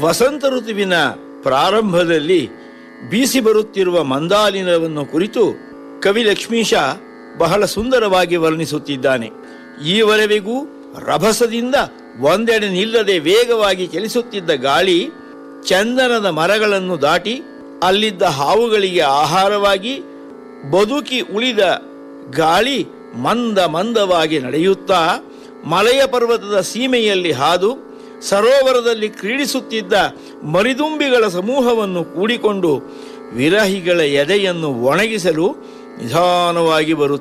ವಸಂತ ಋತುವಿನ ಪ್ರಾರಂಭದಲ್ಲಿ ಬೀಸಿ ಬರುತ್ತಿರುವ ಮಂದಾಲಿನವನ್ನು ಕುರಿತು ಕವಿ ಲಕ್ಷ್ಮೀಶ ಬಹಳ ಸುಂದರವಾಗಿ ವರ್ಣಿಸುತ್ತಿದ್ದಾನೆ ಈವರೆವಿಗೂ ರಭಸದಿಂದ ಒಂದೆಡೆ ನಿಲ್ಲದೆ ವೇಗವಾಗಿ ಚಲಿಸುತ್ತಿದ್ದ ಗಾಳಿ ಚಂದನದ ಮರಗಳನ್ನು ದಾಟಿ ಅಲ್ಲಿದ್ದ ಹಾವುಗಳಿಗೆ ಆಹಾರವಾಗಿ ಬದುಕಿ ಉಳಿದ ಗಾಳಿ ಮಂದ ಮಂದವಾಗಿ ನಡೆಯುತ್ತಾ ಮಲಯ ಪರ್ವತದ ಸೀಮೆಯಲ್ಲಿ ಹಾದು ಸರೋವರದಲ್ಲಿ ಕ್ರೀಡಿಸುತ್ತಿದ್ದ ಮರಿದುಂಬಿಗಳ ಸಮೂಹವನ್ನು ಕೂಡಿಕೊಂಡು ವಿರಹಿಗಳ ಎದೆಯನ್ನು ಒಣಗಿಸಲು ನಿಧಾನವಾಗಿ ಬರುತ್ತದೆ